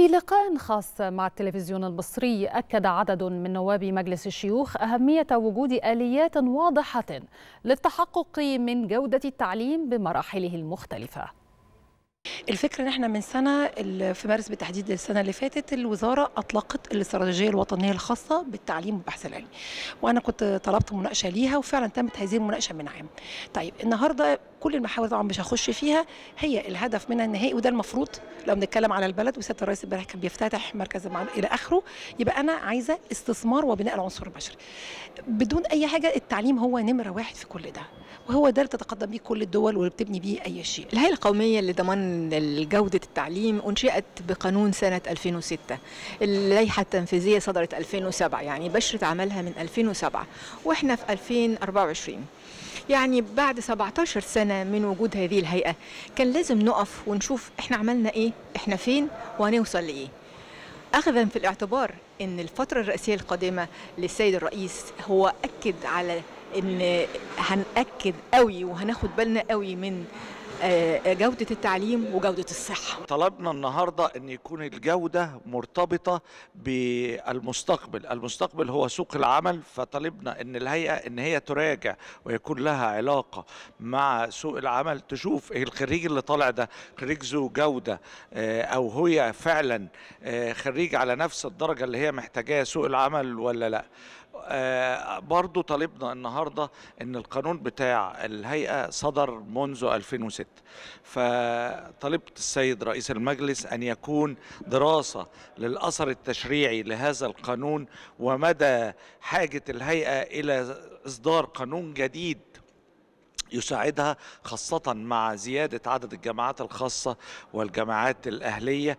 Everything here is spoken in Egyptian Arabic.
في لقاء خاص مع التلفزيون المصري أكد عدد من نواب مجلس الشيوخ أهمية وجود آليات واضحة للتحقق من جودة التعليم بمراحله المختلفة الفكره ان احنا من سنه ال- في مارس بالتحديد السنه اللي فاتت الوزاره اطلقت الاستراتيجيه الوطنيه الخاصه بالتعليم والبحث العلمي وانا كنت طلبت مناقشه ليها وفعلا تمت هذه المناقشه من عام طيب النهارده كل المحاور طبعا مش هخش فيها هي الهدف منها النهائي وده المفروض لو بنتكلم على البلد وسياده الرئيس امبارح كان بيفتتح مركز المعلومات الى اخره يبقى انا عايزه استثمار وبناء العنصر البشري بدون اي حاجه التعليم هو نمره واحد في كل ده وهو ده اللي تتقدم بيه كل الدول واللي بتبني بيه اي شيء الهيئة القومية لضمان جودة التعليم أنشئت بقانون سنة 2006 اللائحة التنفيذية صدرت 2007 يعني بشرة عملها من 2007 وإحنا في 2024 يعني بعد 17 سنة من وجود هذه الهيئة كان لازم نقف ونشوف إحنا عملنا إيه إحنا فين وهنوصل لإيه أخذا في الاعتبار أن الفترة الرئاسية القادمة للسيد الرئيس هو أكد على أن هنأكد قوي وهناخد بالنا قوي من آه، جودة التعليم وجودة الصحة طلبنا النهارده ان يكون الجوده مرتبطه بالمستقبل، المستقبل هو سوق العمل فطلبنا ان الهيئه ان هي تراجع ويكون لها علاقه مع سوق العمل تشوف إيه الخريج اللي طالع ده خريج ذو جوده آه، او هي فعلا آه، خريج على نفس الدرجه اللي هي محتاجاها سوق العمل ولا لا. آه، برضو طالبنا النهارده ان القانون بتاع الهيئه صدر منذ 2006 فطلبت السيد رئيس المجلس ان يكون دراسه للاثر التشريعي لهذا القانون ومدى حاجه الهيئه الى اصدار قانون جديد يساعدها خاصة مع زيادة عدد الجامعات الخاصة والجامعات الأهلية